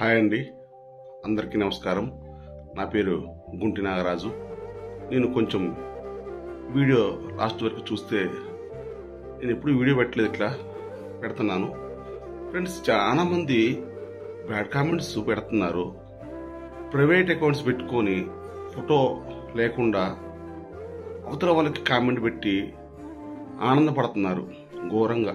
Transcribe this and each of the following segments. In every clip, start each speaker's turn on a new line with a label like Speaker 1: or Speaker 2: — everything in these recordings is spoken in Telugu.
Speaker 1: హాయ్ అండి అందరికీ నమస్కారం నా పేరు గుంటి నాగరాజు నేను కొంచెం వీడియో లాస్ట్ వరకు చూస్తే నేను ఎప్పుడు వీడియో పెట్టలేదు ఇట్లా పెడుతున్నాను ఫ్రెండ్స్ చాలామంది బ్యాడ్ కామెంట్స్ పెడుతున్నారు ప్రైవేట్ అకౌంట్స్ పెట్టుకొని ఫోటో లేకుండా అవతల వాళ్ళకి కామెంట్ పెట్టి ఆనందపడుతున్నారు ఘోరంగా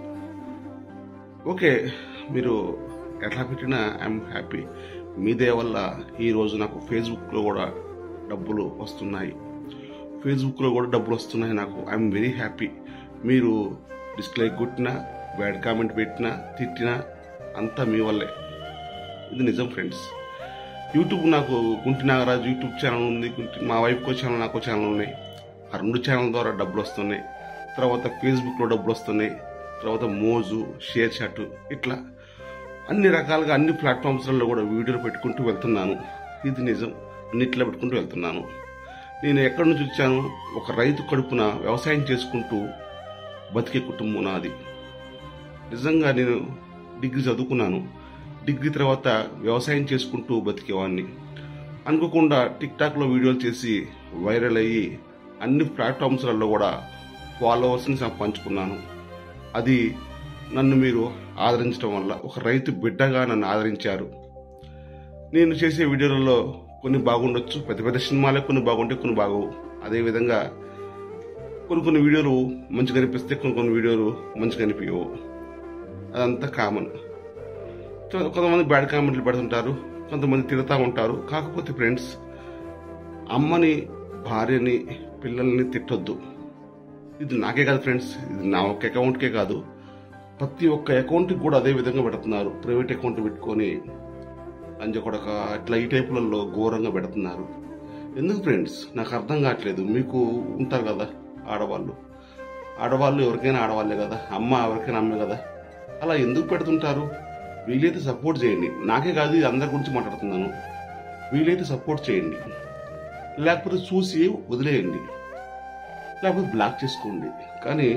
Speaker 1: ఓకే మీరు ఎట్లా పెట్టినా ఐఎమ్ హ్యాపీ మీ దయ వల్ల ఈరోజు నాకు ఫేస్బుక్లో కూడా డబ్బులు వస్తున్నాయి ఫేస్బుక్లో కూడా డబ్బులు వస్తున్నాయి నాకు ఐఎమ్ వెరీ హ్యాపీ మీరు డిస్లైక్ కొట్టినా బ్యాడ్ కామెంట్ పెట్టినా తిట్టినా అంతా మీ వల్లే ఇది నిజం ఫ్రెండ్స్ యూట్యూబ్ నాకు గుంటి నాగరాజు యూట్యూబ్ ఛానల్ ఉంది గుంటి మా వైఫ్కో ఛానల్ నాకు ఛానల్ ఉన్నాయి ఆ రెండు ఛానల్ ద్వారా డబ్బులు వస్తున్నాయి తర్వాత ఫేస్బుక్లో డబ్బులు వస్తున్నాయి తర్వాత మోజు షేర్ చాట్ ఇట్లా అన్ని రకాలుగా అన్ని ప్లాట్ఫామ్స్లలో కూడా వీడియోలు పెట్టుకుంటూ వెళ్తున్నాను ఇది నిజం అన్నిట్లో పెట్టుకుంటూ వెళ్తున్నాను నేను ఎక్కడి నుంచి వచ్చాను ఒక రైతు కడుపున వ్యవసాయం చేసుకుంటూ బతికే కుటుంబం నాది నిజంగా నేను డిగ్రీ చదువుకున్నాను డిగ్రీ తర్వాత వ్యవసాయం చేసుకుంటూ బతికేవాడిని అనుకోకుండా టిక్ టాక్లో వీడియోలు చేసి వైరల్ అయ్యి అన్ని ప్లాట్ఫామ్స్లలో కూడా ఫాలోవర్స్ని సంపాదించుకున్నాను అది నన్ను మీరు ఆదరించడం వల్ల ఒక రైతు బిడ్డగా నన్ను ఆదరించారు నేను చేసే వీడియోలలో కొన్ని బాగుండొచ్చు పెద్ద పెద్ద సినిమాలే కొన్ని బాగుంటాయి కొన్ని బాగోవు అదేవిధంగా కొన్ని కొన్ని వీడియోలు మంచిగా అనిపిస్తే కొన్ని కొన్ని వీడియోలు మంచిగా అనిపించవు అదంతా కామన్ కొంతమంది బ్యాడ్ కామెంట్లు పెడుతుంటారు కొంతమంది తిడతా ఉంటారు కాకపోతే ఫ్రెండ్స్ అమ్మని భార్యని పిల్లల్ని తిట్టొద్దు ఇది నాకే కాదు ఫ్రెండ్స్ ఇది నా ఒక్క అకౌంట్కే కాదు ప్రతి ఒక్క అకౌంట్కి కూడా అదే విధంగా పెడుతున్నారు ప్రైవేట్ అకౌంట్ పెట్టుకొని అంజకొడక ఇట్లా ఈ టైపులలో ఘోరంగా పెడుతున్నారు ఎందుకు ఫ్రెండ్స్ నాకు అర్థం కావట్లేదు మీకు ఉంటారు కదా ఆడవాళ్ళు ఆడవాళ్ళు ఎవరికైనా ఆడవాళ్ళే కదా అమ్మ ఎవరికైనా అమ్మే కదా అలా ఎందుకు పెడుతుంటారు వీలైతే సపోర్ట్ చేయండి నాకే కాదు ఇది అందరి గురించి మాట్లాడుతున్నాను వీలైతే సపోర్ట్ చేయండి లేకపోతే చూసి వదిలేయండి లేకపోతే బ్లాక్ చేసుకోండి కానీ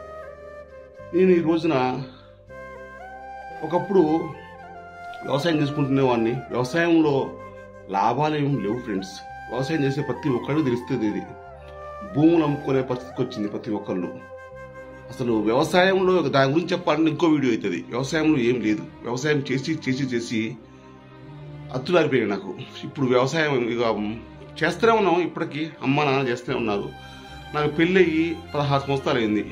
Speaker 1: నేను ఈ రోజున ఒకప్పుడు వ్యవసాయం చేసుకుంటునేవాడిని వ్యవసాయంలో లాభాలు ఏమి లేవు ఫ్రెండ్స్ వ్యవసాయం చేసే ప్రతి ఒక్కరికి తెలుస్తుంది ఇది భూములు అమ్ముకునే పరిస్థితికి వచ్చింది ప్రతి ఒక్కళ్ళు అసలు వ్యవసాయంలో దాని గురించి చెప్పాలంటే ఇంకో వీడియో అవుతుంది వ్యవసాయంలో ఏం లేదు వ్యవసాయం చేసి చేసి చేసి అత్తులారిపోయాయి నాకు ఇప్పుడు వ్యవసాయం ఇక చేస్తూనే ఉన్నాం ఇప్పటికీ అమ్మ నాన్న చేస్తూనే ఉన్నారు నాకు పెళ్ళి అయ్యి పదహారు సంవత్సరాలు అయింది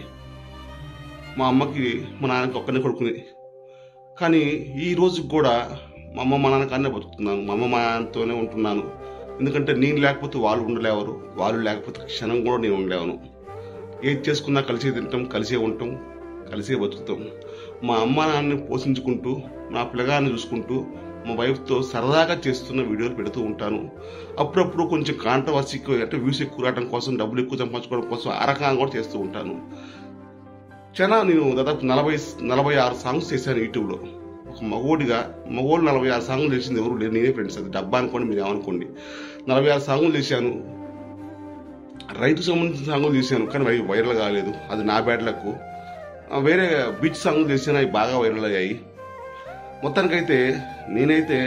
Speaker 1: మా అమ్మకి మా నాన్నకి ఒక్కనే కొడుకుని కానీ ఈ రోజు కూడా మా అమ్మ మా నాన్న కన్నా బతుకుతున్నాను మా అమ్మ మా నాన్నతోనే ఉంటున్నాను ఎందుకంటే నేను లేకపోతే వాళ్ళు ఉండలేవరు వాళ్ళు లేకపోతే క్షణం కూడా నేను ఉండలేవను ఏది చేసుకున్నా కలిసే తింటాం కలిసే ఉంటాం కలిసే బతుకుతాం మా అమ్మ నాన్నని పోషించుకుంటూ నా పిల్లగాన్ని చూసుకుంటూ మా వైఫ్తో సరదాగా చేస్తున్న వీడియోలు పెడుతూ ఉంటాను అప్పుడప్పుడు కొంచెం కాంట్రవర్సీ అంటే వ్యూస్ ఎక్కువ రావడం కోసం డబ్బులు ఎక్కువ సంపాదించుకోవడం కోసం ఆ రకంగా కూడా చేస్తూ ఉంటాను చాలా నేను దాదాపు నలభై నలభై ఆరు సాంగ్స్ చేశాను యూట్యూబ్లో ఒక మగోడిగా మగోడు నలభై ఆరు సాంగ్లు చేసింది ఎవరు లేరు నేనే ఫ్రెండ్స్ అది డబ్బా అనుకోండి మీరు ఏమనుకోండి నలభై ఆరు సాంగులు చేశాను రైతు సంబంధించిన సాంగులు చేశాను కానీ అవి వైరల్ కాలేదు అది నా బ్యాడ్ లక్ వేరే బీచ్ సాంగులు చేశాను అవి బాగా వైరల్ అయ్యాయి మొత్తానికైతే నేనైతే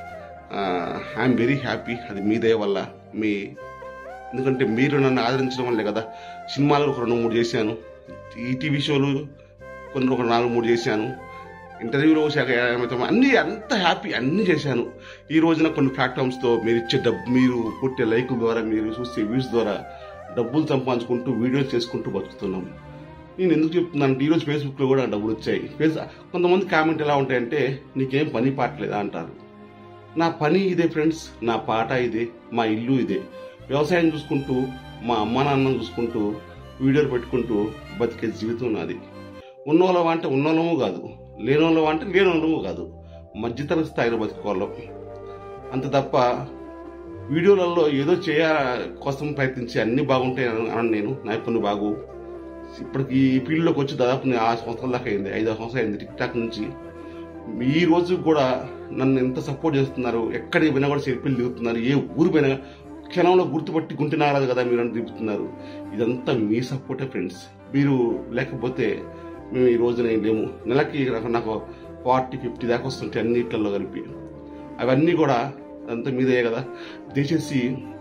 Speaker 1: ఐఎమ్ వెరీ హ్యాపీ అది మీ దయ వల్ల మీ ఎందుకంటే మీరు నన్ను ఆదరించడం వల్లే కదా సినిమాలు ఒక రెండు మూడు చేశాను ఈ టీవీ షోలు కొన్ని ఒక నాలుగు మూడు చేశాను ఇంటర్వ్యూలో శాఖ అన్ని అంత హ్యాపీ అన్ని చేశాను ఈ రోజున కొన్ని ప్లాట్ఫామ్స్తో మీరు ఇచ్చే డబ్బు మీరు కొట్టే లైకుల ద్వారా మీరు చూసే వ్యూస్ ద్వారా డబ్బులు సంపాదించుకుంటూ వీడియోలు చేసుకుంటూ బతుకుతున్నాం నేను ఎందుకు చెప్తున్నాను ఈ రోజు ఫేస్బుక్లో కూడా డబ్బులు వచ్చాయి ఫేస్ కొంతమంది కామెంట్ ఎలా ఉంటాయంటే నీకేం పని పాటలేదా అంటారు నా పని ఇదే ఫ్రెండ్స్ నా పాట ఇదే మా ఇల్లు ఇదే వ్యవసాయం చూసుకుంటూ మా అమ్మ నాన్నను చూసుకుంటూ వీడియోలు పెట్టుకుంటూ బతికే జీవితం నాది ఉన్నోళ్ళం అంటే ఉన్నోళ్ళము కాదు లేనోళ్ళం అంటే లేనోళ్ళము కాదు మధ్యతరగతి స్థాయిలో బతుకోవాలం అంత తప్ప వీడియోలలో ఏదో చేయ కోసం ప్రయత్నించి అన్ని బాగుంటాయి అని నేను నాకు కొన్ని బాగు ఇప్పటికి ఈ ఫీల్డ్లోకి వచ్చి దాదాపు నేను ఆరు సంవత్సరాల దాకా అయింది ఐదు సంవత్సరాలు అయింది టిక్ టాక్ నుంచి ఈ రోజు కూడా నన్ను ఎంత సపోర్ట్ చేస్తున్నారు ఎక్కడికి పోయినా కూడా సెల్ఫీలు దిగుతున్నారు ఏ ఊరు పోయినా క్షణంలో గుర్తుపట్టి గుంటి నాగరాదు కదా మీరు అని దిగుతున్నారు ఇదంతా మీ సపోర్టే ఫ్రెండ్స్ మీరు లేకపోతే మేము ఈ రోజున ఏం లేము నెలకి నాకు నాకు ఫార్టీ ఫిఫ్టీ దాకా వస్తుంటాయి అన్నిట్లలో కలిపి అవన్నీ కూడా అదంతా మీదే కదా దయచేసి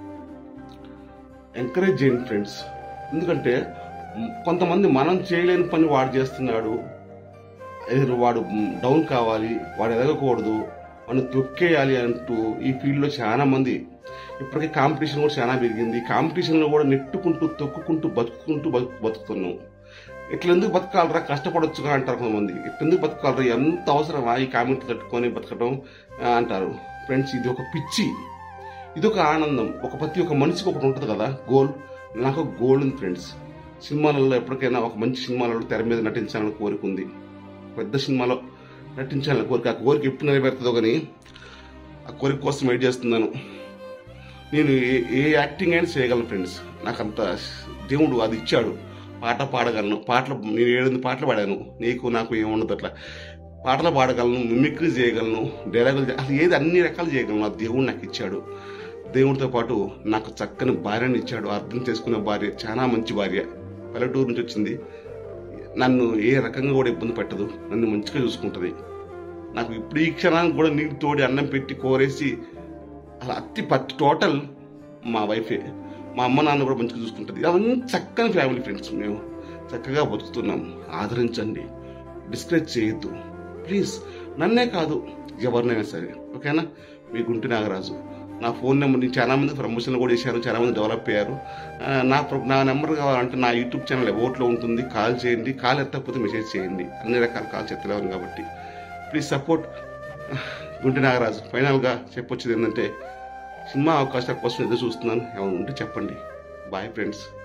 Speaker 1: ఎంకరేజ్ చేయండి ఫ్రెండ్స్ ఎందుకంటే మ్, కొంతమంది మనం చేయలేని పని వాడు చేస్తున్నాడు ఏదో వాడు డౌన్ కావాలి వాడు ఎదగకూడదు వాడిని తొక్కేయాలి అంటూ ఈ ఫీల్డ్లో చాలా మంది ఇప్పటికీ కాంపిటీషన్ కూడా చాలా పెరిగింది కాంపిటీషన్లో కూడా నెట్టుకుంటూ తొక్కుకుంటూ బతుకుకుంటూ బతుకు బతుకుతున్నాం ఇట్లా ఎందుకు బతకాలరా కష్టపడొచ్చుగా అంటారు కొంతమంది ఇట్లా ఎందుకు బతకాలరా ఎంత అవసరమా ఈ కామెంట్లు తట్టుకొని బతకడం ఆ, అంటారు ఫ్రెండ్స్ ఇది ఒక పిచ్చి ఇది ఒక ఆనందం ఒక ప్రతి ఒక్క మనిషికి ఒకటి ఉంటుంది కదా గోల్ నాకు గోల్ ఉంది ఫ్రెండ్స్ సినిమాలలో ఎప్పటికైనా ఒక మంచి సినిమాలలో తెర మీద నటించాలని కోరిక ఉంది పెద్ద సినిమాలో నటించాలని కోరిక ఆ కోరిక ఎప్పుడు నెరవేరుతుందో కానీ ఆ కోరిక కోసం వెయిట్ చేస్తున్నాను నేను ఏ ఏ యాక్టింగ్ అయినా చేయగలను ఫ్రెండ్స్ నాకు అంత దేవుడు అది ఇచ్చాడు పాట పాడగలను పాటలు నేను ఏడు పాటలు పాడాను నీకు నాకు ఏముండదు అట్లా పాటలు పాడగలను మిమిక్రీ చేయగలను డైలాగులు చే- అసలు ఏది అన్ని రకాలు చేయగలను ఆ దేవుడు నాకు ఇచ్చాడు దేవుడితో పాటు నాకు చక్కని భార్యని ఇచ్చాడు అర్థం చేసుకునే భార్య చాలా మంచి భార్య పల్లెటూరు నుంచి వచ్చింది నన్ను ఏ రకంగా కూడా ఇబ్బంది పెట్టదు నన్ను మంచిగా చూసుకుంటుంది నాకు ఇప్పుడు ఈ క్షణానికి కూడా నీళ్ళు తోడి అన్నం పెట్టి కోరేసి అలా అతి పత్తి టోటల్ మా వైఫే మా అమ్మ నాన్న కూడా మంచిగా చూసుకుంటుంది అవన్నీ చక్కని ఫ్యామిలీ ఫ్రెండ్స్ మేము చక్కగా బతుకుతున్నాం ఆదరించండి డిస్కరేజ్ చేయొద్దు ప్లీజ్ నన్నే కాదు ఎవరినైనా సరే ఓకేనా మీ గుంటి నాగరాజు నా ఫోన్ నెంబర్ నేను చాలా మంది ప్రమోషన్ కూడా చేశాను చాలా మంది డెవలప్ అయ్యారు ఆ, నా ప్ర- నా నెంబర్ కావాలంటే నా యూట్యూబ్ ఛానల్ ఓట్లో ఉంటుంది కాల్ చేయండి కాల్ ఎత్తకపోతే మెసేజ్ చేయండి అన్ని రకాల కాల్స్ ఎత్తలేవని కాబట్టి ప్లీజ్ సపోర్ట్ గుంటి నాగరాజు ఫైనల్గా చెప్పొచ్చేది ఏంటంటే సినిమా అవకాశాల కోసం ఎదురు చూస్తున్నాను ఏమైనా ఉంటే చెప్పండి బాయ్ ఫ్రెండ్స్